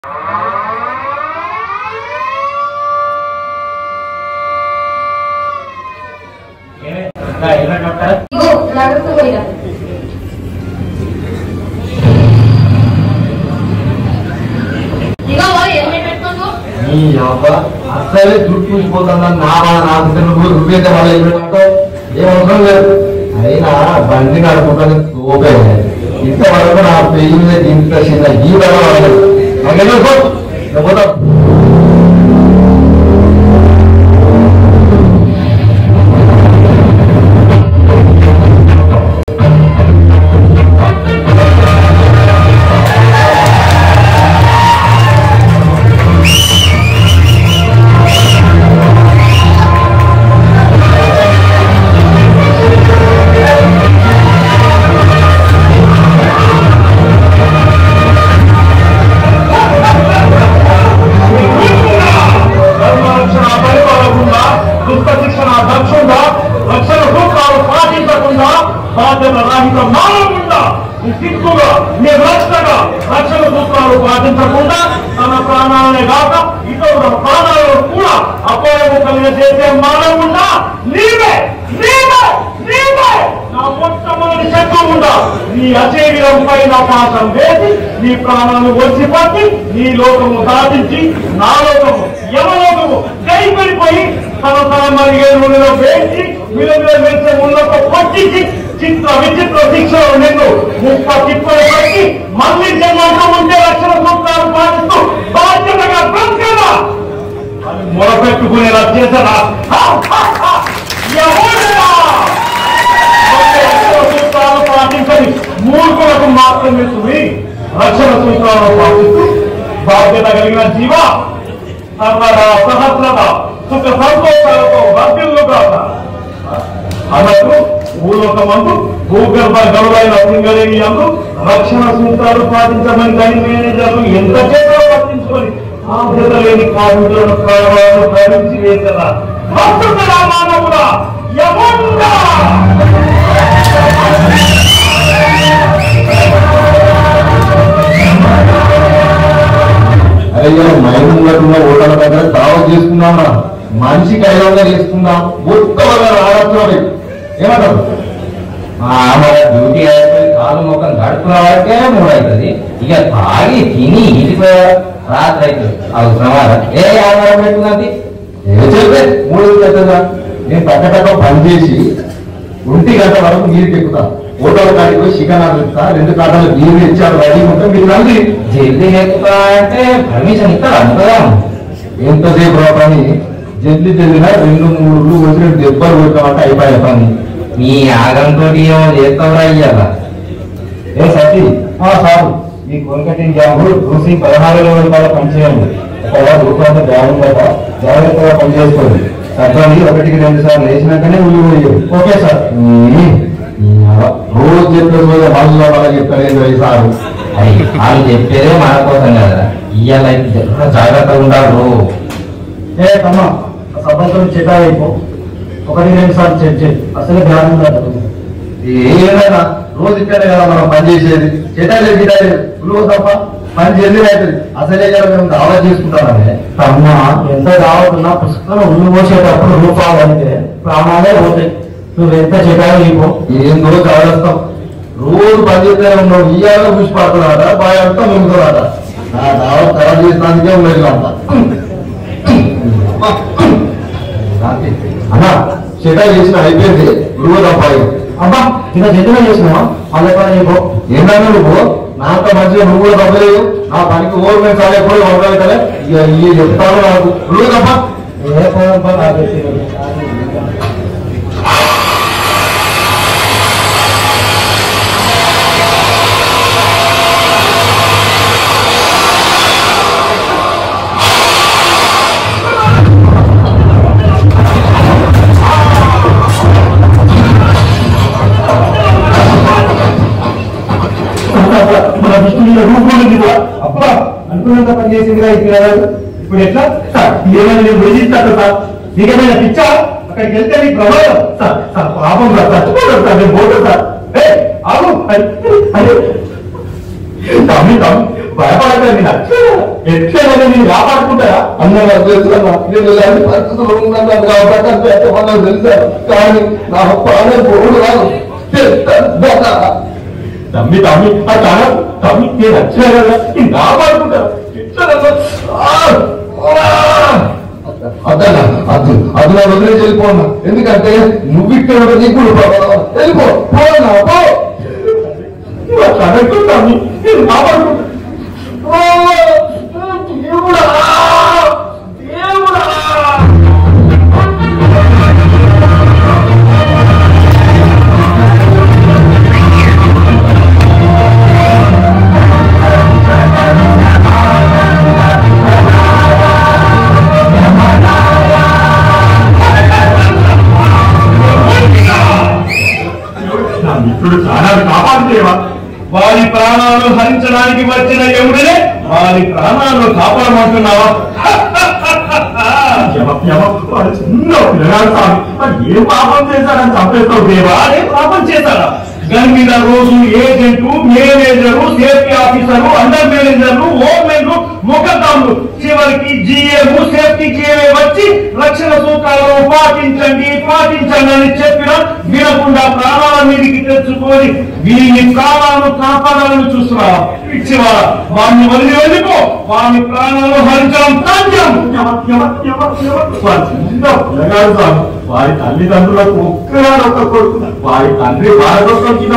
ఇగో జాగ్రత్త పోయిరా ఇగో హెల్మెట్ పెట్టుకోను నీ అవ్వ అసలే చుట్టూ చూసిపోతుందని నా వాళ్ళ నాకు నువ్వు నువ్వైతే వాళ్ళ ఇవ్వడంతో ఏం అవసరం లేదు అయినా బండి నడుపుకొని ఓపే ఇంతవరకు నా పెళ్లి మీద ఇంత చిన్న ఈ వాళ్ళు పోతా ధర్మరక్షణ పరిపాలకుండా దుష్ట శిక్షణ దక్షుండా రక్షణ సూత్రాలు పాటించకుండా బాధ్యత రహిత మానవుండా సిగ్గుగా నిర్లక్ష్యంగా రక్షణ సూత్రాలు పాటించకుండా తన ప్రాణాలనే కాక ఇతరుల ప్రాణాలను కూడా అపాయము కలిగజేసే మానవుండా నీవే నీవే నీవే నా మొట్టమొదటి శత్రువు ఉండా నీ అచేవిలంపై నా పాసం వేసి నీ ప్రాణాలను వచ్చి పట్టి నీ లోకము దాటించి నా లోకము యమలోకము కైపడిపోయి తన తన మరిగే నూనెలో వేసి విలువ మెచ్చే ఉన్నత పట్టించి చిత్ర విచిత్ర శిక్షలు నిన్ను ముప్ప తిప్పలు పట్టి మళ్ళీ జన్మంలో ఉండే రక్షణ సూత్రాలు పాటిస్తూ బాధ్యతగా బ్రతకదా అని మొరపెట్టుకునేలా చేశారా హా, హా, హా! ఎవరురా? ఒకే రక్షణ సూత్రాలు పాటించని మూర్ఖులకు మాత్రమే తుమి రక్షణ సూత్రాలను పాటిస్తూ బాధ్యత కలిగిన జీవ సర్వదా సహస్రత సుఖ సంతోషాలతో వర్ధిల్లుగా అన్నట్టు భూలోకమందు భూగర్భ గౌరైన సింగరేణి అందు రక్షణ సూత్రాలు పాటించమని గని మేనేజర్లు ఎంత చేత పట్టించుకొని బాధ్యత లేని కార్మికులను కావాలను భరించి వేసరా భక్తుడా మానవుడా యముడా అయ్యో మైముంగట్టున్న ఓటర్ల దగ్గర దావా చేసుకుందామా మనిషికి ఐదు వందలు చేసుకుందాం ఒక్క వల్ల రావచ్చు ఏమంటారు డ్యూటీ అయిపోయి కాలు ముఖం గడుపుల వరకే మూడు అవుతుంది ఇక తాగి తిని ఇదిపోయా రాత్రి అవుతుంది అవసరమా ఏ ఆధారం పెట్టుకుంది ఏ చెప్పే మూడు చేద్దా నేను పక్క పక్క పని చేసి ఒంటి గంట వరకు నీరుకి ఎక్కుతా ఓటర్ల కాడికి పోయి శిఖనాలు ఇస్తా రెండు కాటాలు నీరు ఇచ్చారు రెడీ ఉంటే మీరు రండి జల్దీ ఎక్కుతా అంటే పర్మిషన్ ఇస్తాడు అనుకోదాం ఎంతసేపు రా పని జల్లి జల్లిన రెండు మూడు వచ్చి రెండు దెబ్బలు కొట్టామంటే అయిపోయే పని నీ ఆగంతో ఏమో చేస్తావురా అయ్యాల ఏ సత్తి ఆ సార్ ఈ కొనకటింగ్ జాబు చూసి పదహారు వేల రూపాయల పనిచేయండి ఒకవేళ రూపాయలు బాగుందా జాగ్రత్తగా పనిచేసుకోండి సర్దాన్ని ఒకటికి రెండు సార్లు వేసినాకనే ఉల్లి పోయి ఓకే సార్ ఈ, ఈ అవ- రోజు చెప్పే రోజు మళ్ళీ వాళ్ళకి చెప్తాను ఈ సారు అది వాళ్ళు చెప్పేదే మన కోసం కదా ఇయ్యాల జాగ్రత్తగా ఉండాలి ఏ తమ్మా సభ్యులతో చెట్టా అయిపో ఒకటి రెండు సార్లు చెక్ చేయి అసలే జ్ఞానం ఏదైనా రోజు ఇక్కడే కదా మనం పని చేసేది చెట్టాలేదు గిట్టాలేదు రోజు తప్ప పని చేసేది అవుతుంది అసలే కదా మేము దావా చేసుకుంటామని అమ్మా ఎంత రావతున్నా పుస్తకం ఉల్లు పోసేటప్పుడు రూపాయలు అయితే ప్రాణాలే పోతాయి నువ్వు ఎంత చెప్పావు నీకు ఏం రోజు ఆడస్తాం రోజు పని చేస్తూనే ఉన్నాం ఇయ్యాల పుష్ప పడుతున్నాడ బాగా ముందుకున్నాడ నా దావా ఖరాబ్ చేసినందుకే ఉన్నది అంట అన్న చెటా చేసిన అయిపోయింది రోజు అబ్బాయి అబ్బా ఇలా చెట్టుగా చేసినావా మళ్ళీ పని నీకు ఏంటన్నా నువ్వు నాతో మంచిగా నువ్వు కూడా తప్పలేదు నా పనికి ఓరు మేము చాలా ఎప్పుడు వండాలి కదా ఇక ఈ చెప్తాను నాకు నువ్వు తప్ప ఏ పోదాం పా, నాకు తెలియదు. మన దృష్టిలో రూపొందింది కూడా అబ్బా అనుకున్నంత పని చేసిందిగా ఇక్కడ ఇప్పుడు ఎట్లా సార్ ఏమైనా నేను విడిచిస్తాను సార్ నీకేమైనా పిచ్చా అక్కడికి వెళ్తే నీకు ప్రమాదం సార్ సార్ పాపం సార్ చచ్చిపోతారు సార్ నేను పోతాను సార్ ఏ ఆగు అరే, అరే. తమ్మి తమ్మి భయపడకండి ఎట్లయినా నేను కాపాడుకుంటారా అన్న నాకు తెలుసు అన్న నేను ఇలాంటి పరిస్థితులు ఉన్నాను కాబట్టి అంత ఎత్తమన్నా తెలుసా కానీ నా ప్రాణం పోడు రాదు తమ్మి తమ్మి ఆ తన తమ్మి నేను వచ్చా కదా నేను కాపాడుకుంటా ఎట్లా అద్దన్న అద్దు అది నా వదిలేసి వెళ్ళిపోన్నా ఎందుకంటే నువ్వు ఇక్కడ ఉంటే నీకు కూడా ప్రమాదం. వెళ్ళిపో పోనా పో కనుక్కుంటా నేను కాపాడుకుంటా ఓ, దేవుడా దేవుడా నా మిత్రుడు ప్రాణాలు కాపాడుతేవా వారి ప్రాణాలు హరించడానికి వచ్చిన ఎముడనే వారి ప్రాణాలు కాపాడమంటున్నావా యమ, యమ, వాడు చిన్న పిల్లగాడు స్వామి. వాడు ఏం పాపం చేశాడని చంపేస్తావు దేవా ఏం పాపం చేశాడా గన్ మీద రోజు agent manager safety officer under మేనేజర్లు ఓమెన్లు ముఖతాములు చివరికి జిఎం సేఫ్టీ జిఏ వచ్చి రక్షణ సూత్రాలను పాటించండి పాటించండి అని చెప్పిన వినకుండా ప్రాణాల మీదకి తెచ్చుకొని వీని ప్రాణాలను కాపాడాలని చూస్తున్నావా ఇచ్చివారా వాడిని వదిలి వెళ్ళిపో వాని ప్రాణాలు హరించడం సాధ్యం వాడి చిన్న పిల్లగాడు స్వామి. వారి తల్లిదండ్రులకు ఒక్కగాడు ఒక్క కొడుకు వారి తండ్రి భారతత్వం కింద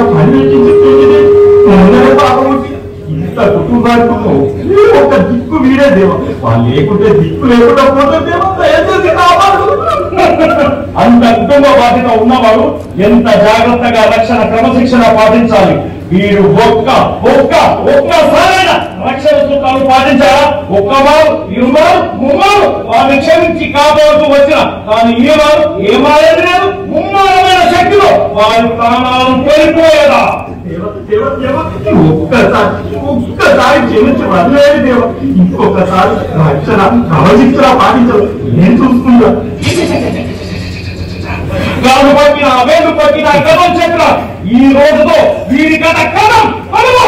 పని పాపం ఇంత కుటుంబానికి ఒకే ఒక దిక్కు వీడే దేవం వాళ్ళు లేకుంటే దిక్కు లేకుండా పోతే దేవం దయచేసి కాపాడు అంత కుటుంబ బాధ్యత ఉన్నవాడు ఎంత జాగ్రత్తగా రక్షణ క్రమశిక్షణ పాటించాలి వీరు ఒక్క ఒక్క ఒక్క సరైన రక్షణ సూత్రాలు పాటించాలా ఒక్కవారు ఇరువారు ముమ్మారు వారిని క్షమించి కాపాడుతూ వచ్చిన కానీ ఈవారు ఏమాలేదు లేదు ముమ్మారమైన శక్తిలో వారి ప్రాణాలను కోల్పోయేదా దేవ, దేవ, దేవ, ఒక్కసారి ఒక్కసారి క్షమించి వదిలేదు దేవ ఇంకొకసారి రక్షణ క్రమశిక్షణ పాటించదు నేను చూసుకుంటా గాను పట్టిన వేలు పట్టిన కథం చక్ర ఈ రోజుతో వీరి కథ కథం పలువు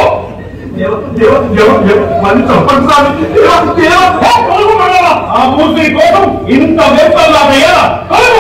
ఆ మూర్తి కోసం ఇంత వేపల్లా కలువు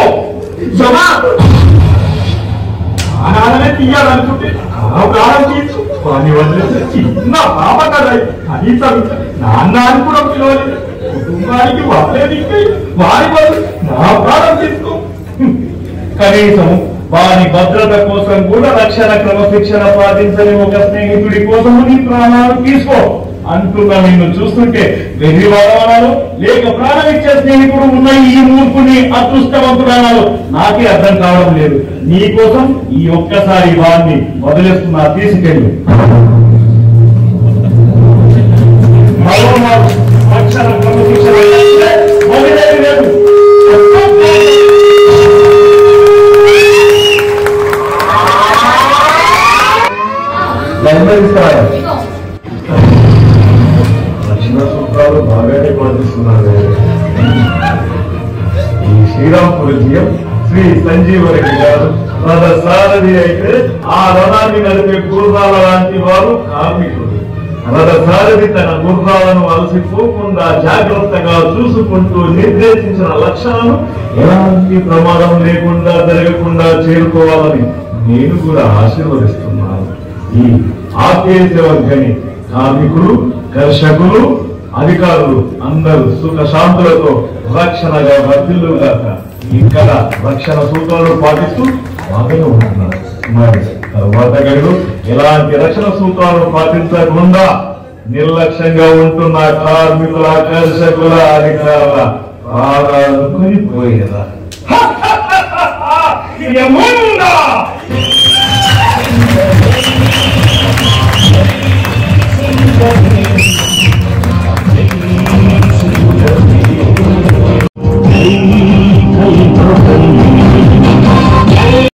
ప్రాణాలనే తీయాలనుకుంటే ఆ ప్రాణం తీర్చు వాడిని వదిలేసి చిన్న పాప కదా కనీసం నాన్న అని కూడా పిలవలేదు కుటుంబానికి వాళ్ళే దిక్కు వారి బదులు నా ప్రాణం తీసుకో కనీసం వారి భద్రత కోసం కూడా రక్షణ క్రమశిక్షణ పాటించని ఒక స్నేహితుడి కోసం నీ ప్రాణాలు తీసుకో అంటున్నా నిన్ను చూస్తుంటే వెర్రి వాడవనాలు లేక ప్రాణం ఇచ్చే స్నేహితుడు ఉన్న ఈ మూర్ఖుని అదృష్టవంతుడనాలు నాకే అర్థం కావడం లేదు నీ కోసం ఈ ఒక్కసారి వాడిని వదిలేస్తున్నా తీసుకెళ్ళు మరోమారు రక్షణ క్రమశిక్షణ లేకపోతే వదిలేది లేదు లైబ్రరీ ఇస్తారా ఇదిగో రక్షణ సూత్రాలు బాగానే పాటిస్తున్నారు ఈ శ్రీరాంపుర జియం శ్రీ సంజీవరెడ్డి గారు రథ సారథి అయితే ఆ రథాన్ని నడిపే గుర్రాల లాంటి వారు కార్మికులు రథ సారథి తన గుర్రాలను అలసిపోకుండా జాగ్రత్తగా చూసుకుంటూ నిర్దేశించిన లక్ష్యాలను ఎలాంటి ప్రమాదం లేకుండా జరగకుండా చేరుకోవాలని నేను కూడా ఆశీర్వదిస్తున్నాను ఈ ఆకేశవర్గని కార్మికులు కర్షకులు అధికారులు అందరూ సుఖ శాంతులతో రక్షణగా వర్తిల్లుగాక ఇక్కడ రక్షణ సూత్రాలు పాటిస్తూ బాగానే ఉంటున్నారు మరి తర్వాత గడులు ఎలాంటి రక్షణ సూత్రాలను పాటించకుండా నిర్లక్ష్యంగా ఉంటున్న కార్మికుల కర్షకుల అధికారుల ప్రాణాలు కొనిపోయేదా ఏముందా